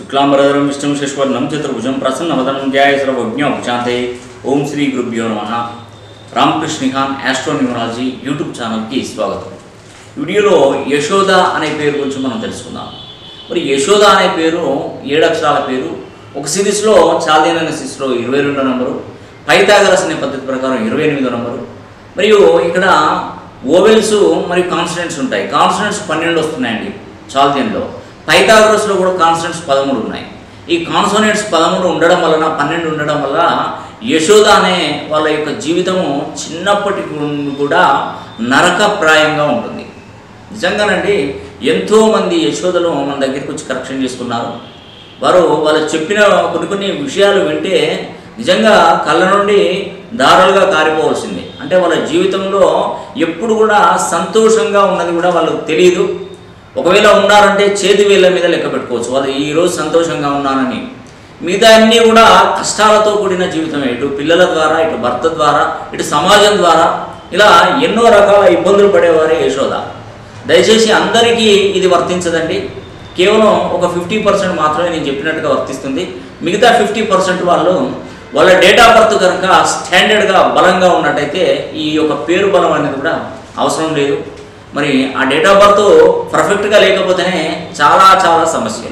శుక్లాంబరధరం విష్ణుం శశివర్ణం చతుర్భుజం ప్రసన్నవదనం ధ్యాయసర్వజ్ఞాపశాంతే ఓం శ్రీ గురుభ్యో నమ Ramakrishna Khan astro numerology YouTube ఛానల్కి స్వాగతం ఈ వీడియోలో యశోద అనే పేరు గురించి మనం తెలుసుకుందాం మరి యశోద అనే పేరు ఏడు అక్షరాల పేరు ఒక సిరీస్లో చాల్దీన్ అనే సిరీస్లో ఇరవై రెండో నంబరు పైతాగరస్ అనే పద్ధతి ప్రకారం ఇరవై ఎనిమిదో నంబరు మరియు ఇక్కడ ఓవెల్స్ మరియు కాన్స్టెంట్స్ ఉంటాయి కాన్స్టెంట్స్ పన్నెండు వస్తున్నాయండి చాల్దీన్లో పైథాగరస్లో కూడా కాన్స్టెంట్స్ పదమూడు ఉన్నాయి ఈ కాన్సోనెంట్స్ పదమూడు ఉండడం వలన పన్నెండు ఉండడం వల్ల యశోద అనే వాళ్ళ యొక్క జీవితము చిన్నప్పటి నుండి కూడా నరకప్రాయంగా ఉంటుంది నిజంగానండి ఎంతోమంది యశోదలు మన దగ్గరికి వచ్చి కరెక్షన్ చేసుకున్నారు వారు వాళ్ళు చెప్పిన కొన్ని కొన్ని విషయాలు వింటే నిజంగా కళ్ళ నుండి దారాలుగా కారిపోవలసింది అంటే వాళ్ళ జీవితంలో ఎప్పుడు కూడా సంతోషంగా ఉన్నది కూడా వాళ్ళకి తెలియదు ఒకవేళ ఉన్నారంటే చేతి వేళ్ళ మీద లెక్క పెట్టుకోవచ్చు వాళ్ళు ఈరోజు సంతోషంగా ఉన్నానని మిగతా అన్నీ కూడా కష్టాలతో కూడిన జీవితమే ఇటు పిల్లల ద్వారా ఇటు భర్త ద్వారా ఇటు సమాజం ద్వారా ఇలా ఎన్నో రకాల ఇబ్బందులు పడేవారే యశోద దయచేసి అందరికీ ఇది వర్తించదండి కేవలం ఒక ఫిఫ్టీ పర్సెంట్ మాత్రమే నేను చెప్పినట్టుగా వర్తిస్తుంది మిగతా ఫిఫ్టీ పర్సెంట్ వాళ్ళు వాళ్ళ డేట్ ఆఫ్ బర్త్ కనుక స్టాండర్డ్గా బలంగా ఉన్నట్టయితే ఈ యొక్క పేరు బలం అనేది కూడా అవసరం లేదు మరి ఆ డేట్ ఆఫ్ బర్త్ పర్ఫెక్ట్గా లేకపోతేనే చాలా చాలా సమస్యలు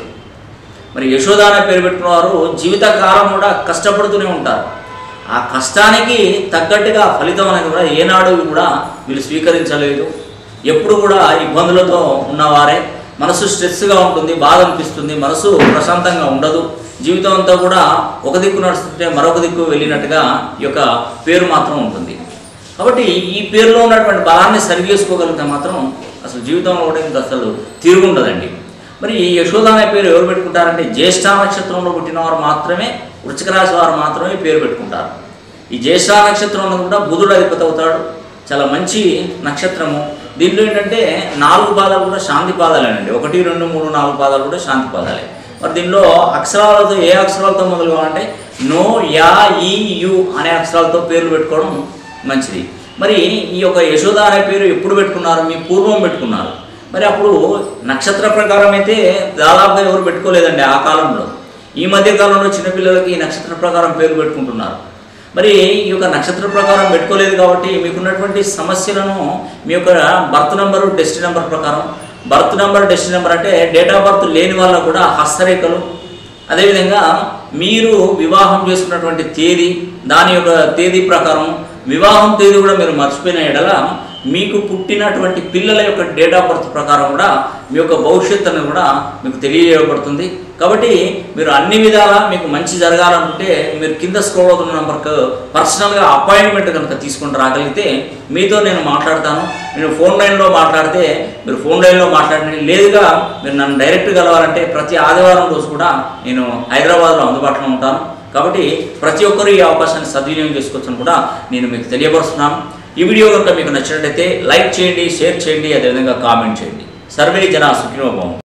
మరి యశోద అనే పేరు పెట్టుకున్న వారు జీవితకాలం కూడా కష్టపడుతూనే ఉంటారు ఆ కష్టానికి తగ్గట్టుగా ఫలితం అనేది కూడా ఏనాడు కూడా వీళ్ళు స్వీకరించలేదు ఎప్పుడు కూడా ఇబ్బందులతో ఉన్నవారే మనసు స్ట్రెస్గా ఉంటుంది బాధ అనిపిస్తుంది మనసు ప్రశాంతంగా ఉండదు జీవితం అంతా కూడా ఒక దిక్కు నడుస్తుంటే మరొక దిక్కు వెళ్ళినట్టుగా ఈ యొక్క పేరు మాత్రం ఉంటుంది కాబట్టి ఈ పేరులో ఉన్నటువంటి బలాన్ని సరి చేసుకోగలిగితే మాత్రం అసలు జీవితంలో కూడా ఇంకా అసలు తిరుగుండదండి మరి ఈ యశోద అనే పేరు ఎవరు పెట్టుకుంటారంటే జ్యేష్ఠ నక్షత్రంలో పుట్టిన వారు మాత్రమే వృచ్చిక రాశి వారు మాత్రమే ఈ పేరు పెట్టుకుంటారు ఈ జ్యేష్ఠ నక్షత్రంలో కూడా బుధుడు అధిపతి అవుతాడు చాలా మంచి నక్షత్రము దీంట్లో ఏంటంటే నాలుగు పాదాలు కూడా శాంతి పాదాలేనండి ఒకటి రెండు మూడు నాలుగు పాదాలు కూడా శాంతి పాదాలే మరి దీనిలో అక్షరాలతో ఏ అక్షరాలతో మొదలుగా అంటే నో యా ఈ యు అనే అక్షరాలతో పేర్లు పెట్టుకోవడం మంచిది మరి ఈ యొక్క యశోద అనే పేరు ఎప్పుడు పెట్టుకున్నారు మీ పూర్వం పెట్టుకున్నారు మరి అప్పుడు నక్షత్ర ప్రకారం అయితే దాదాపుగా ఎవరు పెట్టుకోలేదండి ఆ కాలంలో ఈ మధ్య కాలంలో చిన్నపిల్లలకి ఈ నక్షత్ర ప్రకారం పేరు పెట్టుకుంటున్నారు మరి ఈ యొక్క నక్షత్ర ప్రకారం పెట్టుకోలేదు కాబట్టి మీకున్నటువంటి సమస్యలను మీ యొక్క బర్త్ నెంబరు డెస్టి నెంబర్ ప్రకారం బర్త్ నెంబర్ డెస్టి నెంబర్ అంటే డేట్ ఆఫ్ బర్త్ లేని వాళ్ళకు కూడా హస్తరేఖలు అదేవిధంగా మీరు వివాహం చేసుకున్నటువంటి తేదీ దాని యొక్క తేదీ ప్రకారం వివాహం తేదీ కూడా మీరు మర్చిపోయిన ఎడల మీకు పుట్టినటువంటి పిల్లల యొక్క డేట్ ఆఫ్ బర్త్ ప్రకారం కూడా మీ యొక్క భవిష్యత్తు అనేది కూడా మీకు తెలియజేయబడుతుంది కాబట్టి మీరు అన్ని విధాలా మీకు మంచి జరగాలనుకుంటే మీరు కింద స్క్రోల్ అవుతున్న నెంబర్కి పర్సనల్గా అపాయింట్మెంట్ కనుక తీసుకుని రాగలిగితే మీతో నేను మాట్లాడతాను నేను ఫోన్ లైన్లో మాట్లాడితే మీరు ఫోన్ లైన్లో మాట్లాడండి లేదుగా మీరు నన్ను డైరెక్ట్ కలవాలంటే ప్రతి ఆదివారం రోజు కూడా నేను హైదరాబాద్లో అందుబాటులో ఉంటాను కాబట్టి ప్రతి ఒక్కరూ ఈ అవకాశాన్ని సద్వినియోగం చేసుకోవచ్చని కూడా నేను మీకు తెలియపరుస్తున్నాను ఈ వీడియో కనుక మీకు నచ్చినట్లయితే లైక్ చేయండి షేర్ చేయండి అదేవిధంగా కామెంట్ చేయండి సర్వే జన సుఖినోభవం